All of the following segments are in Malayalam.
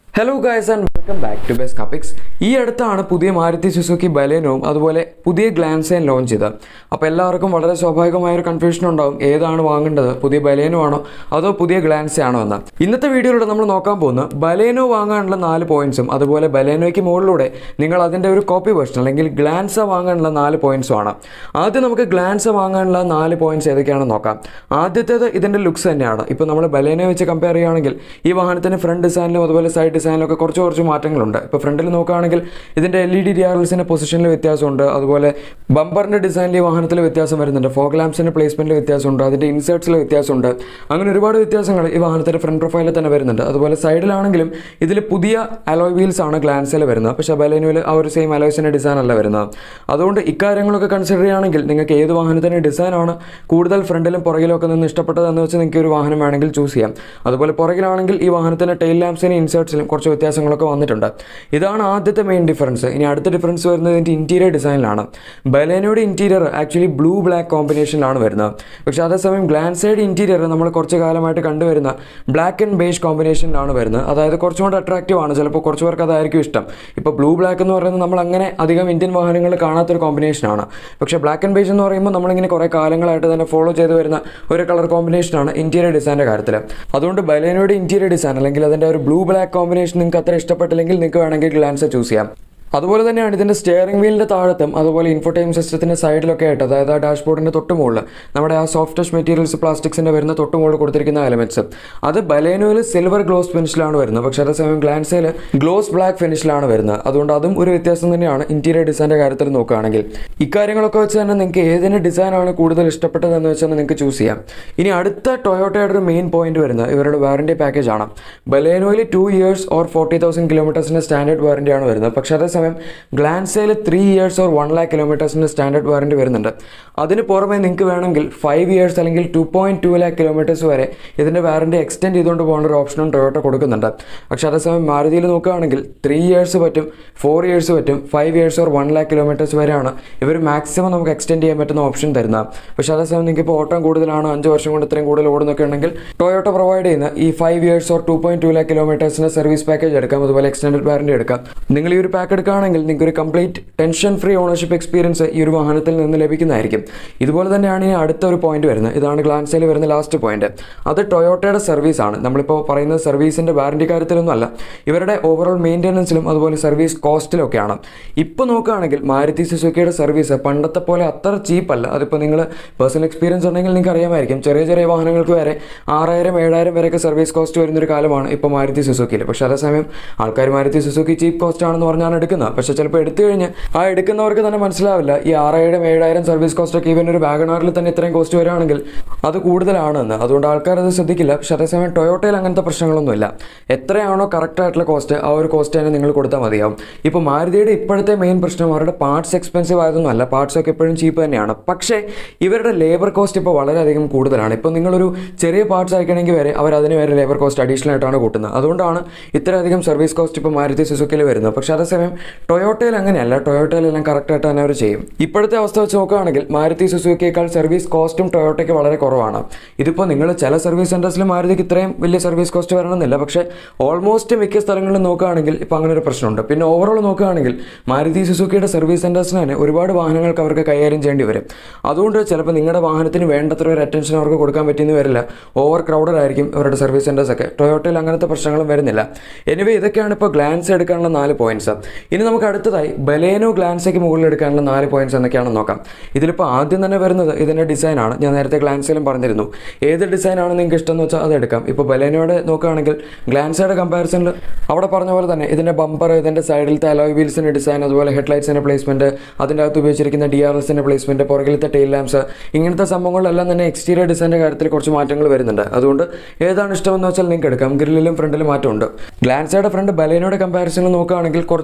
hello guys and welcome back to best Cuppics ഈ അടുത്താണ് പുതിയ മാരുതി സുസുക്കി ബലേനോവും അതുപോലെ പുതിയ ഗ്ലാൻസേൻ ലോഞ്ച് ചെയ്തത് അപ്പോൾ എല്ലാവർക്കും വളരെ സ്വാഭാവികമായ ഒരു കൺഫ്യൂഷൻ ഉണ്ടാവും ഏതാണ് വാങ്ങേണ്ടത് പുതിയ ബലേനോ ആണോ അതോ പുതിയ ഗ്ലാൻസേ ആണോ എന്ന് ഇന്നത്തെ വീഡിയോയിലൂടെ നമ്മൾ നോക്കാൻ പോകുന്നത് ബലേനോ വാങ്ങാനുള്ള നാല് പോയിന്റ്സും അതുപോലെ ബലേനോയ്ക്ക് മുകളിലൂടെ നിങ്ങൾ അതിൻ്റെ ഒരു കോപ്പി വേർഷൻ അല്ലെങ്കിൽ ഗ്ലാൻസ വാങ്ങാനുള്ള നാല് പോയിന്റ്സും ആണ് ആദ്യം നമുക്ക് ഗ്ലാൻസ വാങ്ങാനുള്ള നാല് പോയിന്റ്സ് ഏതൊക്കെയാണെന്ന് നോക്കാം ആദ്യത്തേത് ഇതിൻ്റെ ലുക്സ് തന്നെയാണ് ഇപ്പോൾ നമ്മൾ ബലേനോ വെച്ച് കമ്പയർ ചെയ്യുകയാണെങ്കിൽ ഈ വാഹനത്തിന് ഫ്രണ്ട് ഡിസൈനിലും അതുപോലെ സൈഡ് ഡിസൈനിലൊക്കെ കുറച്ച് കുറച്ച് മാറ്റങ്ങളുണ്ട് ഇപ്പോൾ ഫ്രണ്ടിൽ നോക്കുകയാണെങ്കിൽ ഇതിൻ്റെ L E D D R എൽസിൻ്റെ പൊസിഷനിൽ വ്യത്യാസമുണ്ട് അതുപോലെ ബമ്പറിൻ്റെ ഡിസൈനിൽ ഈ വാഹനത്തിൽ വ്യത്യാസം വരുന്നുണ്ട് ഫോഗ് ലാംപ്സിൻ്റെ പ്ലേസ്മെൻറ്റിൽ വ്യത്യാസമുണ്ട് അതിൻ്റെ ഇൻസേർട്സിൽ വ്യത്യാസമുണ്ട് അങ്ങനെ ഒരുപാട് വ്യത്യാസങ്ങൾ ഈ വാഹനത്തിൻ്റെ ഫ്രണ്ട് പ്രൊഫൈലിൽ തന്നെ വരുന്നുണ്ട് അതുപോലെ സൈഡിലാണെങ്കിലും ഇതിൽ പുതിയ അലോയ് വീൽസ് ആണ് ഗ്ലാൻസിൽ വരുന്നത് പക്ഷേ ബലേനുവിൽ ആ ഒരു സെയിം അലോയ്സിൻ്റെ ഡിസൈൻ അല്ല വരുന്നത് അതുകൊണ്ട് ഇക്കാര്യങ്ങളൊക്കെ കൺസിഡർ ചെയ്യുകയാണെങ്കിൽ നിങ്ങൾക്ക് ഏത് വാഹനത്തിൻ്റെ ഡിസൈനാണ് കൂടുതൽ ഫ്രണ്ടിലും പുറകിലും ഒക്കെ നിന്ന് ഇഷ്ടപ്പെട്ടതെന്ന് വെച്ച് നിങ്ങൾക്ക് ഒരു വാഹനം വേണമെങ്കിൽ ചൂസ് ചെയ്യാം അതുപോലെ പുറകിലാണെങ്കിൽ ഈ വാഹനത്തിൻ്റെ ടെയിൽ ലാംപ്സിനും ഇൻസേർട്സിലും കുറച്ച് വ്യത്യാസങ്ങളൊക്കെ വന്നിട്ടുണ്ട് ഇതാണ് ആദ്യത്തെ മെയിൻ ഡിഫറൻസ് ഇനി അടുത്ത ഡിഫറൻസ് വരുന്നത് ഇതിൻ്റെ ഇൻറ്റീരിയർ ഡിസൈനിലാണ് ബലേനോയുടെ ഇൻറ്റീരിയർ ആക്ച്വലി ബ്ലൂ ബ്ലാക്ക് കോമ്പിനേഷനിലാണ് വരുന്നത് പക്ഷേ അതേസമയം ഗ്ലാൻസൈഡ് ഇൻറ്റീരിയർ നമ്മൾ കുറച്ച് കാലമായിട്ട് കണ്ടുവരുന്ന ബ്ലാക്ക് ആൻഡ് ബേഷ് കോമ്പിനേഷനിലാണ് വരുന്നത് അതായത് കുറച്ചും കൂടെ അട്രാക്റ്റീവ് ആണ് ചിലപ്പോൾ കുറച്ച് പേർക്ക് അതായിരിക്കും ഇഷ്ടം ഇപ്പോൾ ബ്ലൂ ബ്ലാക്ക് എന്ന് പറയുന്നത് നമ്മൾ അങ്ങനെ അധികം ഇന്ത്യൻ വാഹനങ്ങളിൽ കാണാത്തൊരു കോമ്പിനേഷനാണ് പക്ഷേ ബ്ലാക്ക് ആൻഡ് ബേജ് എന്ന് പറയുമ്പോൾ നമ്മളിങ്ങനെ കുറേ കാലങ്ങളായിട്ട് തന്നെ ഫോളോ ചെയ്ത് വരുന്ന ഒരു കളർ കോമ്പിനേഷനാണ് ഇൻറ്റീരിയർ ഡിസൈൻ്റെ കാര്യത്തിൽ അതുകൊണ്ട് ബലേനോയുടെ ഇൻറ്റീരിയർ ഡിസൈൻ അല്ലെങ്കിൽ അതിൻ്റെ ഒരു ബ്ലൂ ബ്ലാക്ക് കോമ്പിനേഷൻ നിങ്ങൾക്ക് അത്ര ഇഷ്ടപ്പെട്ടില്ലെങ്കിൽ നിങ്ങൾക്ക് വേണമെങ്കിൽ ഗ്ലാൻസ് ചൂസ് ചെയ്യാം അതുപോലെ തന്നെയാണ് ഇതിൻ്റെ സ്റ്റിയറിംഗ് വീലിൻ്റെ താഴത്തും അതുപോലെ ഇൻഫോടൈം സിസ്റ്റത്തിൻ്റെ സൈഡിലൊക്കെ ആയിട്ട് അതായത് ആ ഡാഷ്ബോർഡിൻ്റെ തൊട്ട് മുകളിൽ നമ്മുടെ ആ സോഫ്റ്റ് ടച്ച് മെറ്റീരിയൽസ് പ്ലാസ്റ്റിക്സിൻ്റെ വരുന്ന തൊട്ട് മുകളിൽ കൊടുത്തിരിക്കുന്ന എലമെൻറ്റ്സ് അത് ബലേനോയിൽ സിൽവർ ഗ്ലോസ് ഫിനിഷിലാണ് വരുന്നത് പക്ഷേ അതേസമയം ഗ്ലാൻസയിൽ ഗ്ലോസ് ബ്ലാക്ക് ഫിനിഷിലാണ് വരുന്നത് അതുകൊണ്ട് അതും ഒരു വ്യത്യാസം തന്നെയാണ് ഇൻറ്റീരിയർ ഡിസൈൻ്റെ കാര്യത്തിൽ നോക്കുകയാണെങ്കിൽ ഇക്കാര്യങ്ങളൊക്കെ വെച്ച് തന്നെ നിങ്ങൾക്ക് ഏതിൻ്റെ ഡിസൈനാണ് കൂടുതൽ ഇഷ്ടപ്പെട്ടതെന്ന് വെച്ചാൽ നിങ്ങൾക്ക് ചൂസ് ചെയ്യാം ഇനി അടുത്ത ടൊയോട്ടയുടെ ഒരു മെയിൻ പോയിന്റ് വരുന്നത് ഇവരുടെ വാറണ്ടി പാക്കേജ് ആണ് ബലേനോയിൽ two years or forty thousand കിലോമീറ്റേഴ്സിൻ്റെ സ്റ്റാൻഡേർഡ് വാറണ്ടിയാണ് വരുന്നത് പക്ഷേ അതേസമയം ഗ്ലാൻസയിൽ three years or one lakh കിലോമീറ്റേഴ്സിൻ്റെ സ്റ്റാൻഡേർഡ് വാറണ്ടി വരുന്നുണ്ട് അതിന് പുറമെ നിങ്ങൾക്ക് വേണമെങ്കിൽ ഫൈവ് ഇയേഴ്സ് അല്ലെങ്കിൽ two point two lakh kilometres വരെ ഇതിൻ്റെ വാറണ്ടി എക്സ്റ്റെൻഡ് ചെയ്തുകൊണ്ട് പോകേണ്ട ഒരു ഓപ്ഷനും ടൊയോട്ട കൊടുക്കുന്നുണ്ട് പക്ഷേ അതേസമയം മാരുതിയിൽ നോക്കുകയാണെങ്കിൽ ത്രീ ഇയേഴ്സ് പറ്റും ഫോർ ഇയേഴ്സ് പറ്റും five years or one lakh kilometres വരെയാണ് ഇവർ മാക്സിമം നമുക്ക് എക്സ്റ്റെൻഡ് ചെയ്യാൻ പറ്റുന്ന ഓപ്ഷൻ തരുന്നത് പക്ഷേ അതേസമയം നിങ്ങൾക്ക് ഇപ്പോൾ ഓട്ടം കൂടുതലാണ് അഞ്ച് വർഷം കൊണ്ട് ഇത്രയും കൂടുതൽ ഓടുന്നൊക്കെ ഉണ്ടെങ്കിൽ ടൊയോട്ട പ്രൊവൈഡ് ചെയ്യുന്ന ഈ five years or two point two lakh കിലോമീറ്റേഴ്സിൻ്റെ സർവീസ് പാക്കേജ് എടുക്കാം അതുപോലെ എക്സ്റ്റൻഡഡ് വാറണ്ടി എടുക്കാം നിങ്ങൾ ഈ ഒരു പാക്ക് എടുക്കുകയാണെങ്കിൽ നിങ്ങൾക്ക് ഒരു complete tension free ownership experience ഈ ഒരു വാഹനത്തിൽ നിന്ന് ലഭിക്കുന്നതായിരിക്കും ഇതുപോലെ തന്നെയാണ് ഇനി അടുത്ത ഒരു പോയിന്റ് വരുന്നത് ഇതാണ് ഗ്ലാൻസയിൽ വരുന്ന ലാസ്റ്റ് പോയിന്റ് അത് ടൊയോട്ടയുടെ സർവീസ് ആണ് നമ്മളിപ്പോൾ പറയുന്നത് സർവീസിൻ്റെ വാറണ്ടി കാര്യത്തിലൊന്നും അല്ല ഇവരുടെ ഓവറോൾ മെയിൻ്റെനൻസിലും അതുപോലെ സർവീസ് കോസ്റ്റിലൊക്കെയാണ് ഇപ്പോൾ നോക്കുകയാണെങ്കിൽ മാരുതി സുസുക്കിയുടെ സർവീസ് പണ്ടത്തെ പോലെ അത്ര ചീപ്പല്ല അതിപ്പോൾ നിങ്ങൾ പേഴ്സണൽ എക്സ്പീരിയൻസ് ഉണ്ടെങ്കിൽ നിങ്ങൾക്ക് അറിയാമായിരിക്കും ചെറിയ ചെറിയ വാഹനങ്ങൾക്ക് വരെ ആറായിരം ഏഴായിരം വരെയൊക്കെ സർവീസ് കോസ്റ്റ് വരുന്നൊരു കാലമാണ് ഇപ്പോൾ മാരുതി സുസുക്കിയിൽ പക്ഷേ അതേസമയം ആൾക്കാർ മാരുതി സുസുക്കി ചീപ്പ് കോസ്റ്റ് ആണെന്ന് പറഞ്ഞാണ് എടുക്കുന്നത് പക്ഷേ ചിലപ്പോൾ എടുത്തു കഴിഞ്ഞ് ആ എടുക്കുന്നവർക്ക് തന്നെ മനസ്സിലാവില്ല ഈ ആറായിരം ഏഴായിരം സർവീസ് കോസ്റ്റ് ഒക്കെ ഈവൻ ഒരു വാഗണാറിൽ തന്നെ ഇത്രയും കോസ്റ്റ് വരികയാണെങ്കിൽ അത് കൂടുതലാണെന്ന് അതുകൊണ്ട് ആൾക്കാർ അത് ശ്രദ്ധിക്കില്ല പക്ഷേ അതേസമയം ടൊയോട്ടയിൽ അങ്ങനത്തെ പ്രശ്നങ്ങളൊന്നുമില്ല എത്രയാണോ കറക്റ്റ് ആയിട്ടുള്ള കോസ്റ്റ് ആ ഒരു കോസ്റ്റ് തന്നെ നിങ്ങൾ കൊടുത്താൽ മതിയാവും ഇപ്പോൾ മാരുതിയുടെ ഇപ്പോഴത്തെ മെയിൻ പ്രശ്നം അവരുടെ പാർട്സ് എക്സ്പെൻസീവ് ആയതൊന്നും അല്ല പാർട്സ് ഒക്കെ എപ്പോഴും ചീപ്പ് തന്നെയാണ് പക്ഷേ ഇവരുടെ ലേബർ കോസ്റ്റ് ഇപ്പോൾ വളരെയധികം കൂടുതലാണ് ഇപ്പോൾ നിങ്ങളൊരു ചെറിയ പാർട്സ് അയക്കണമെങ്കിൽ വരെ അവർ അതിന് വരെ ലേബർ കോസ്റ്റ് അഡീഷണൽ ആയിട്ടാണ് കൂട്ടുന്നത് അതുകൊണ്ടാണ് ഇത്രയധികം സർവീസ് കോസ്റ്റ് ഇപ്പോൾ മാരുതി സുസുക്കിയിൽ വരുന്നത് പക്ഷേ അതേസമയം ടൊയോട്ടയിൽ അങ്ങനെയല്ല ടൊയോട്ടയിലെല്ലാം കറക്റ്റായിട്ട് തന്നെ അവർ ചെയ്യും ഇപ്പോഴത്തെ അവസ്ഥ വെച്ച് നോക്കുകയാണെങ്കിൽ മാരുതി സുസുക്കിയേക്കാൾ സർവീസ് കോസ്റ്റും ടൊയോട്ടയ്ക്ക് വളരെ കുറവാണ് ഇതിപ്പോൾ നിങ്ങൾ ചില സർവീസ് സെൻറ്റേഴ്സിൽ മാരുതിക്ക് ഇത്രയും വലിയ സർവീസ് കോസ്റ്റ് വരണമെന്നില്ല പക്ഷേ ഓൾമോസ്റ്റ് മിക്ക സ്ഥലങ്ങളിലും നോക്കുകയാണെങ്കിൽ ഇപ്പോൾ അങ്ങനെ ഒരു പ്രശ്നമുണ്ട് പിന്നെ ഓവറോൾ നോക്കുകയാണെങ്കിൽ മാരുതി സുസുക്കിയുടെ സർവീസ് സെൻറ്റേഴ്സിന് തന്നെ ഒരുപാട് വാഹനങ്ങൾക്ക് അവർക്ക് കൈകാര്യം ചെയ്യേണ്ടി വരും അതുകൊണ്ട് ചിലപ്പോൾ നിങ്ങളുടെ വാഹനത്തിന് വേണ്ടത്ര ഒരു അറ്റൻഷൻ അവർക്ക് കൊടുക്കാൻ പറ്റിയെന്ന് വരില്ല ഓവർ ക്രൗഡഡ് ആയിരിക്കും അവരുടെ സർവീസ് സെൻറ്റേഴ്സ് ഒക്കെ ടൊയോട്ടയിൽ അങ്ങനത്തെ പ്രശ്നങ്ങളും വരുന്നില്ല എനിവേ ഇതൊക്കെയാണ് ഇപ്പോൾ ഗ്ലാൻസ് എടുക്കാനുള്ള നാല് പോയിന്റ്സ് ഇനി നമുക്ക് അടുത്തതായി ബലേനോ ഗ്ലാൻസയ്ക്ക് മുകളിൽ എടുക്കാനുള്ള നാല് പോയിന്റ്സ് എന്തൊക്കെയാണെന്ന് നോക്കാം ഇതിലിപ്പോൾ ആദ്യം തന്നെ വരുന്നത് ഇതിൻ്റെ ഡിസൈനാണ് ഞാൻ നേരത്തെ ഗ്ലാൻസിലും പറഞ്ഞിരുന്നു ഏത് ഡിസൈനാണ് നിങ്ങൾക്ക് ഇഷ്ടം എന്ന് വെച്ചാൽ അത് എടുക്കാം ഇപ്പോൾ ബലേനോയുടെ നോക്കുകയാണെങ്കിൽ ഗ്ലാൻസയുടെ കമ്പാരിസണിൽ അവിടെ പറഞ്ഞ പോലെ തന്നെ ഇതിൻ്റെ ബമ്പർ ഇതിൻ്റെ സൈഡിലത്തെ അലോയ് വീൽസിൻ്റെ ഡിസൈൻ അതുപോലെ ഹെഡ്ലൈറ്റ്സിൻ്റെ പ്ലേസ്മെൻറ്റ് അതിൻ്റെ അകത്ത് ഉപയോഗിച്ചിരിക്കുന്ന ഡി ആർ എസിൻ്റെ പ്ലേസ്മെൻറ്റ് പുറകിലത്തെ ടെയിൽ ലാംപ്സ് ഇങ്ങനത്തെ സംഭവങ്ങളിലെല്ലാം തന്നെ എക്സ്റ്റീരിയർ ഡിസൈൻ്റെ കാര്യത്തിൽ കുറച്ച് മാറ്റങ്ങൾ വരുന്നുണ്ട് അതുകൊണ്ട് ഏതാണ് ഇഷ്ടമെന്ന് വെച്ചാൽ നിങ്ങൾക്ക് എടുക്കാം ഗ്രില്ലിലും ഫ്രണ്ടിലും മാറ്റമുണ്ട് ഗ്ലാൻസയുടെ ഫ്രണ്ട് ബലേനോയുടെ കമ്പാരിസണിൽ നോക്കുകയാണെങ്കിൽ കുറച്ചും കൂടെ പുതിയ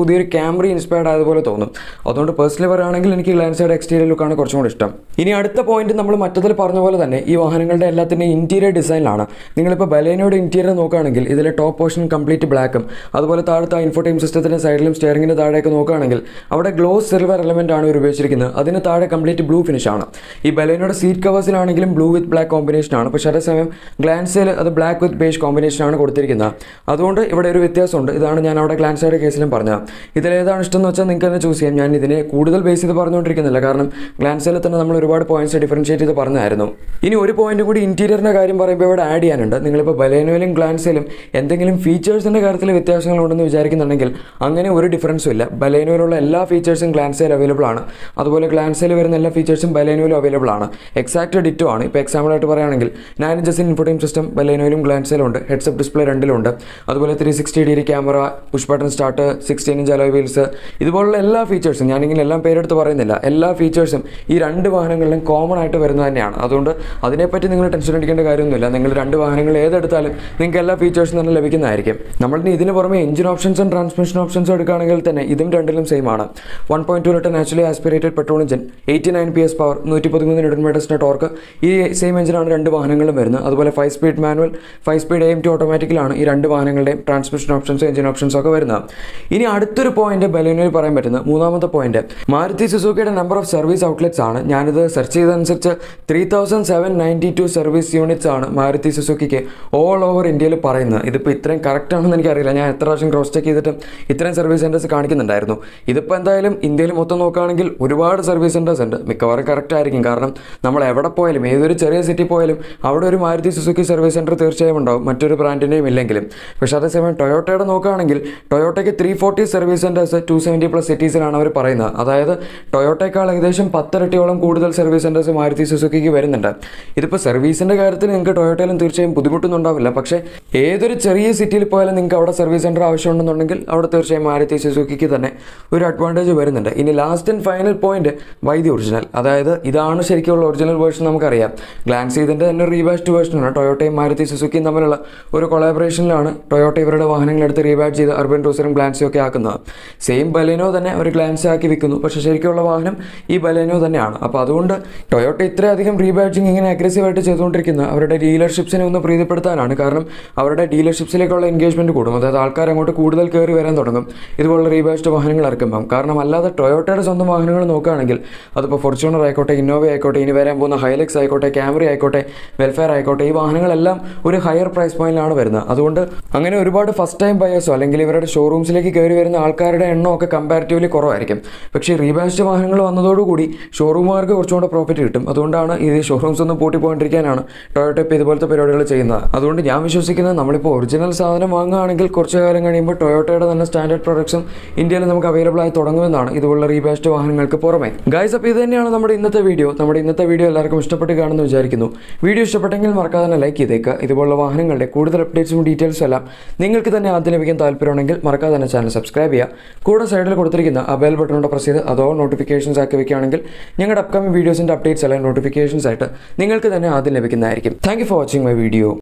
പുതിയൊരു ക്യാമറ ഇൻസ്പയർഡ് ആയതുപോലെ തോന്നും അതുകൊണ്ട് പേഴ്സണലി പറയുകയാണെങ്കിൽ എനിക്ക് ഗ്ലാൻസൈഡ് എക്സ്റ്റീരിയർ ലുക്കാണ് കുറച്ചും കൂടി ഇഷ്ടം ഇനി അടുത്ത പോയിന്റ് നമ്മൾ മറ്റതിൽ പറഞ്ഞ പോലെ തന്നെ ഈ വാഹനങ്ങളുടെ എല്ലാത്തിൻ്റെയും ഇൻറ്റീരിയർ ഡിസൈനിലാണ് നിങ്ങളിപ്പോൾ ബലേനോയുടെ ഇൻറ്റീരിയർ നോക്കുകയാണെങ്കിൽ ഇതിലെ ടോപ്പ് പോർഷൻ കംപ്ലീറ്റ് ബ്ലാക്കും അതുപോലെ താഴത്തെ ഇൻഫോടൈം സിസ്റ്റത്തിൻ്റെ സൈഡിലും സ്റ്റിയറിംഗിൻ്റെ താഴെയൊക്കെ നോക്കുകയാണെങ്കിൽ അവിടെ ഗ്ലോസ് സിൽവർ എലമെൻ്റ് ആണ് ഇവർ ഉപയോഗിച്ചിരിക്കുന്നത് അതിന് താഴെ കംപ്ലീറ്റ് ബ്ലൂ ഫിനിഷ് ആണ് ഈ ബലേനോയുടെ സീറ്റ് കവേഴ്സിലാണെങ്കിലും ബ്ലൂ വിത്ത് ബ്ലാക്ക് കോമ്പിനേഷൻ ആണ് പക്ഷേ അതേസമയം ഗ്ലാൻസിൽ അത് ബ്ലാക്ക് വിത്ത് ബേഷ് കോമ്പിനേഷൻ ആണ് കൊടുത്തിരിക്കുന്നത് അതുകൊണ്ട് ഇവിടെ ഒരു വ്യത്യാസമുണ്ട് ഇതാണ് ഞാൻ അവിടെ ഗ്ലാൻസയുടെ കേസിലും പറഞ്ഞത് ഇതിലേതാണ് ഇഷ്ടം എന്ന് വെച്ചാൽ നിങ്ങൾക്ക് തന്നെ ചൂസ് ചെയ്യാം ഞാൻ ഇതിനെ കൂടുതൽ ബേസ് ചെയ്ത് പറഞ്ഞുകൊണ്ടിരിക്കുന്നില്ല കാരണം ഗ്ലാൻസിൽ തന്നെ നമ്മൾ ഒരുപാട് പോയിന്റ്സ് ഡിഫറൻഷിയേറ്റ് ചെയ്ത് പറഞ്ഞായിരുന്നു ഇനി ഒരു പോയിന്റ് കൂടി ഇന്റീരിയറിന്റെ കാര്യം പറയുമ്പോൾ ഇവിടെ ആഡ് ചെയ്യാനുണ്ട് നിങ്ങളിപ്പോൾ ബലേനോയിലും ഗ്ലാൻസിലും എന്തെങ്കിലും ഫീച്ചേഴ്സിന്റെ കാര്യത്തിൽ വ്യത്യാസങ്ങളുണ്ടെന്ന് വിചാരിക്കുന്നുണ്ടെങ്കിൽ അങ്ങനെ ഒരു ഡിഫറൻസും ഇല്ല ബലേനോയിലുള്ള എല്ലാ ഫീച്ചേഴ്സും ഗ്ലാൻസയിൽ അവൈലബിൾ ആണ് അതുപോലെ ഗ്ലാൻസയിൽ വരുന്ന എല്ലാ ഫീച്ചേഴ്സും ബലേനോയിലും അവൈലബിൾ ആണ് എക്സാക്ട് ഡിറ്റോ ആണ് ഇപ്പോൾ എക്സാമ്പിൾ ആയിട്ട് പറയുകയാണെങ്കിൽ നയൻ ഇഞ്ചസിൻ ഇൻഫോട്ടൈം സിസ്റ്റം ബലേനോയിലും ഗ്ലാൻസിലും ഉണ്ട് ഹെഡ്സപ്പ് ഡിസ്പ്ലേ രണ്ടിലുണ്ട് അതുപോലെ three sixty degree camera push button start sixteen inch alloy wheels ഇതുപോലുള്ള എല്ലാ ഫീച്ചേഴ്സും ഞാനിങ്ങനെ എല്ലാം പേരെടുത്ത് പറയുന്നില്ല എല്ലാ ഫീച്ചേഴ്സും ഈ രണ്ട് വാഹനങ്ങളിലും കോമൺ ആയിട്ട് വരുന്നത് തന്നെയാണ് അതുകൊണ്ട് അതിനെപ്പറ്റി നിങ്ങൾ ടെൻഷൻ അടിക്കേണ്ട കാര്യമൊന്നുമില്ല നിങ്ങൾ രണ്ട് വാഹനങ്ങൾ ഏതെടുത്താലും നിങ്ങൾക്ക് എല്ലാ ഫീച്ചേഴ്സും തന്നെ ലഭിക്കുന്നതായിരിക്കും നമ്മളിനി ഇതിന് പുറമെ എഞ്ചിൻ ഓപ്ഷൻസും ട്രാൻസ്മിഷൻ ഓപ്ഷൻസും എടുക്കുകയാണെങ്കിൽ തന്നെ ഇതും രണ്ടിലും സെയിം ആണ് one point two litre naturally aspirated petrol engine eighty nine P S power നൂറ്റി പതിമൂന്ന് ന്യൂട്ടൺ മീറ്റേഴ്സിൻ്റെ ടോർക്ക് ഈ സെയിം എഞ്ചിനാണ് രണ്ട് വാഹനങ്ങളും വരുന്നത് അതുപോലെ five speed manual five speed M T ഓട്ടോമാറ്റിക്കിലാണ് ഈ രണ്ട് വാഹനങ്ങളുടെയും ട്രാൻസ്മിഷൻ ഓപ്ഷൻസും എഞ്ചിൻ ഓപ്ഷൻസും ഒക്കെ വരുന്നത് ഇനി അടുത്തൊരു പോയിന്റ് ബലൂനിൽ പറയാൻ പറ്റുന്ന മൂന്നാമത്തെ പോയിന്റ് മാരുതി സുസുക്കിയുടെ നമ്പർ ഓഫ് സർവീസ് ഔട്ട്ലെറ്റ്സ് ആണ് ഞാനിത് സെർച്ച് ചെയ്തതനുസരിച്ച് three thousand seven ninety two service units ആണ് മാരുതി സുസുക്കിക്ക് ഓൾ ഓവർ ഇന്ത്യയിൽ പറയുന്നത് ഇതിപ്പോൾ ഇത്രയും കറക്റ്റ് ആണെന്ന് എനിക്കറിയില്ല ഞാൻ എത്ര പ്രാവശ്യം ക്രോസ് ചെക്ക് ചെയ്തിട്ടും ഇത്രയും സർവീസ് സെൻറ്റേഴ്സ് കാണിക്കുന്നുണ്ടായിരുന്നു ഇതിപ്പോൾ എന്തായാലും ഇന്ത്യയിൽ മൊത്തം നോക്കുകയാണെങ്കിൽ ഒരുപാട് സർവീസ് സെൻറ്റേഴ്സ് ഉണ്ട് മിക്കവാറും കറക്റ്റ് ആയിരിക്കും കാരണം നമ്മൾ എവിടെ പോയാലും ഏതൊരു ചെറിയ സിറ്റി പോയാലും അവിടെ ഒരു മാരുതി സുസുക്കി സർവീസ് സെൻറ്റർ തീർച്ചയായും ഉണ്ടാവും മറ്റൊരു ബ്രാൻഡിൻ്റെയും ഇല്ലെങ്കിലും പക്ഷേ അതേസമയം ടൊയോട്ടയുടെ നോക്കുകയാണെങ്കിൽ ടൊയോട്ടയ്ക്ക് three forty service centres two seventy plus സിറ്റീസിലാണ് അവർ പറയുന്നത് അതായത് ടൊയോട്ടയേക്കാൾ ഏകദേശം പത്തിരട്ടിയോളം കൂടുതൽ സർവീസ് സെൻറ്റേഴ്സ് മാരുതി സുസുക്കിക്ക് വരുന്നുണ്ട് ഇതിപ്പോൾ സർവീസിൻ്റെ കാര്യത്തിൽ നിങ്ങൾക്ക് ടൊയോട്ടയിലും തീർച്ചയായും ബുദ്ധിമുട്ടൊന്നുണ്ടാവില്ല പക്ഷേ ഏതൊരു ചെറിയ സിറ്റിയിൽ പോയാലും നിങ്ങൾക്ക് അവിടെ സർവീസ് സെൻറ്റർ ആവശ്യമുണ്ടെന്നുണ്ടെങ്കിൽ അവിടെ തീർച്ചയായും മാരുതി സുസുക്കിക്ക് തന്നെ ഒരു അഡ്വാൻറ്റേജ് വരുന്നുണ്ട് ഇനി ലാസ്റ്റ് ആൻഡ് ഫൈനൽ പോയിന്റ് വൈദ്യ ഒറിജിനൽ അതായത് ഇതാണ് ശരിക്കുള്ള ഒറിജിനൽ വേർഷൻ നമുക്കറിയാം ഗ്ലാൻസ് ചെയ്തിൻ്റെ തന്നെ റീബാസ്റ്റ് വേർഷനാണ് ടൊയോട്ടയും മാരുതി സുസുക്കിയും തമ്മിലുള്ള ഒരു കൊളാബറേഷനിലാണ് ടൊയോട്ട ഇവരുടെ വാഹനങ്ങൾ എടുത്ത് റീബാറ്റ് ചെയ്ത് അർബൻ ടൂസറും ഗ്ലാൻസും ഒക്കെ ആക്കുന്നത് സെയിം ബലേനോ തന്നെ ഒരു ഗ്ലാൻസ് ആക്കി വിൽക്കുന്നു പക്ഷേ ശരിക്കുള്ള വാഹനം ഈ ബലേനോ തന്നെയാണ് അപ്പോൾ അതുകൊണ്ട് ടൊയോട്ട ഇത്രയധികം റീബാറ്റിംഗ് ഇങ്ങനെ അഗ്രസീവായിട്ട് ചെയ്തുകൊണ്ടിരിക്കുന്നത് അവരുടെ ഡീലർഷിപ്സിനെ ഒന്ന് പ്രീതിപ്പെടുത്താനാണ് കാരണം അവരുടെ ഡീലർഷിപ്സിലേക്കുള്ള എൻഗേജ്മെൻറ്റ് കൂടും അതായത് ആൾക്കാർ അങ്ങോട്ട് കൂടുതൽ കയറി വരാൻ തുടങ്ങും ഇതുപോലുള്ള റീബാസ്റ്റ് വാഹനങ്ങൾ ഇറക്കുമ്പം കാരണം അല്ലാതെ ടൊയോട്ടയുടെ സ്വന്തം വാഹനങ്ങൾ നോക്കുകയാണെങ്കിൽ അതിപ്പോൾ ഫോർച്യൂണർ ആയിക്കോട്ടെ ഇന്നോവ ആയിക്കോട്ടെ ഇനി വരാൻ പോകുന്ന ഹൈലക്സ് ആയിക്കോട്ടെ ക്യാമറ ആയിക്കോട്ടെ വെൽഫെയർ ആയിക്കോട്ടെ ഈ വാഹനങ്ങളെല്ലാം ഒരു ഹയർ പ്രൈസ് പോയിന്റിലാണ് വരുന്നത് അതുകൊണ്ട് അങ്ങനെ ഒരുപാട് ഫസ്റ്റ് ടൈം ബയേഴ്സോ അല്ലെങ്കിൽ ഇവരുടെ ഷോറൂംസിലേക്ക് കയറി വരുന്ന ആൾക്കാരുടെ എണ്ണമൊക്കെ കമ്പാരിറ്റീവ്ലി കുറവായിരിക്കും പക്ഷേ റീബാസ്റ്റ് വാഹനങ്ങൾ വന്നതോടുകൂടി ഷോറൂമുകാർക്ക് കുറച്ചുകൂടെ പ്രോഫിറ്റ് കിട്ടും അതുകൊണ്ടാണ് ഈ ഷോറൂംസ് ഒന്നും പൂട്ടി പോകാണ്ടിരിക്കാനാണ് ടൊയോട്ട ഇപ്പോൾ ഇതുപോലത്തെ പരിപാടികൾ ചെയ്യുന്നത് അതുകൊണ്ട് ഞാൻ വിശ്വസിക്കുന്നത് നമ്മളിപ്പോൾ ഒറിജിനൽ സാധനം വാങ്ങുകയാണെങ്കിൽ കുറച്ച് കാലം കഴിയുമ്പോൾ ടൊയോട്ടയുടെ തന്നെ സ്റ്റാൻഡേർഡ് പ്രൊഡക്ട്സും ഇന്ത്യയിൽ നമുക്ക് അവൈലബിൾ ആയി തുടങ്ങുമെന്നാണ് ഇതുപോലുള്ള റീബാസ്റ്റ് വാഹനങ്ങൾക്ക് പുറമെ ഗൈസ് അപ്പോൾ ഇത് തന്നെയാണ് നമ്മുടെ ഇന്നത്തെ വീഡിയോ നമ്മുടെ ഇന്നത്തെ വീഡിയോ എല്ലാവർക്കും ഇഷ്ടപ്പെട്ട് കാണുമെന്ന് വിചാരിക്കുന്നു വീഡിയോ ഇഷ്ടപ്പെട്ടെങ്കിൽ മറക്കാതെ തന്നെ ലൈക്ക് ചെയ്തേക്കുക ഇതുപോലുള്ള വാഹനങ്ങളുടെ കൂടുതൽ അപ്ഡേറ്റ്സും ഡീറ്റെയിൽസും എല്ലാം നിങ്ങൾക്ക് തന്നെ ആദ്യം ലഭിക്കാൻ താല്പര്യമുണ്ടെങ്കിൽ മറക്കാതെ തന്നെ ചാനൽ സബ്സ്ക്രൈബ് ചെയ്യുക കൂടെ സൈഡിൽ കൊടുത്തിരിക്കുന്ന ആ ബെൽ ബട്ടണോടെ പ്രസ് ചെയ്ത് അതോ നോട്ടിഫിക്കേഷൻസ് ആക്കി വെക്കുകയാണെങ്കിൽ ഞങ്ങളുടെ അപ്കമിംഗ് വീഡിയോസിൻ്റെ അപ്ഡേറ്റ്സ് എല്ലാം നോട്ടിഫിക്കേഷൻസ് ആയിട്ട് നിങ്ങൾക്ക് തന്നെ ആദ്യം ലഭിക്കുന്നതായിരിക്കും thank for watching my video